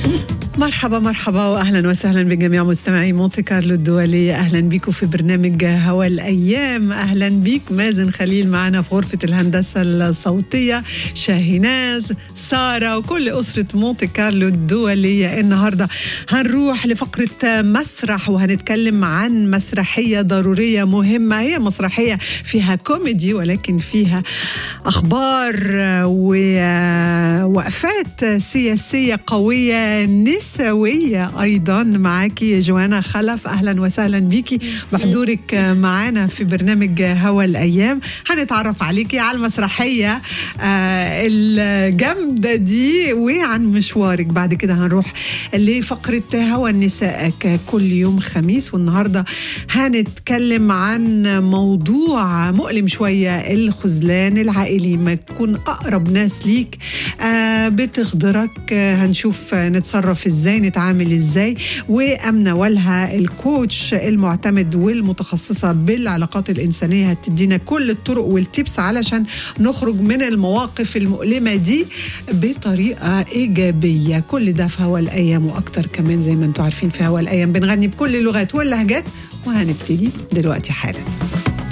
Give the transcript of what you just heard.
مرحبا مرحبا واهلا وسهلا بجميع مستمعي مونتي كارلو الدولية اهلا بكم في برنامج هوا الايام اهلا بك مازن خليل معنا في غرفة الهندسة الصوتية شاهيناز سارة وكل أسرة مونتي كارلو الدولية النهاردة هنروح لفقرة مسرح وهنتكلم عن مسرحية ضرورية مهمة هي مسرحية فيها كوميدي ولكن فيها أخبار ووقفات سياسية قوية نسوية أيضا معاكي جوانا خلف أهلا وسهلا بيكي بحضورك معانا في برنامج هوا الأيام هنتعرف عليكي على المسرحية الجامدة دي وعن مشوارك بعد كده هنروح لفقرة هوا النساء كل يوم خميس والنهاردة هنتكلم عن موضوع مؤلم شوية الخذلان العائلي ما تكون أقرب ناس ليك بتخضرك هنشوف نتصرف ازاي نتعامل ازاي وامنه والها الكوتش المعتمد والمتخصصه بالعلاقات الانسانيه هتدينا كل الطرق والتيبس علشان نخرج من المواقف المؤلمه دي بطريقه ايجابيه كل ده في هوا الايام واكتر كمان زي ما انتم عارفين في هوا الايام بنغني بكل اللغات واللهجات وهنبتدي دلوقتي حالا